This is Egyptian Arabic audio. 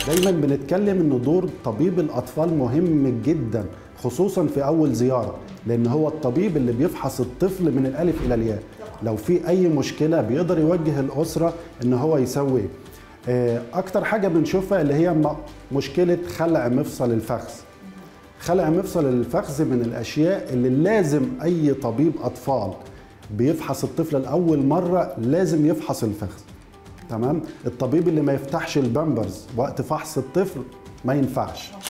دايما بنتكلم ان دور طبيب الاطفال مهم جدا خصوصا في اول زياره لان هو الطبيب اللي بيفحص الطفل من الالف الى الياء لو في اي مشكله بيقدر يوجه الاسره ان هو يسوي إيه. آه، اكتر حاجه بنشوفها اللي هي م- مشكله خلع مفصل الفخذ خلع مفصل الفخذ من الاشياء اللي لازم اي طبيب اطفال بيفحص الطفل لاول مره لازم يفحص الفخذ تمام الطبيب اللي ما يفتحش البامبرز وقت فحص الطفل ما ينفعش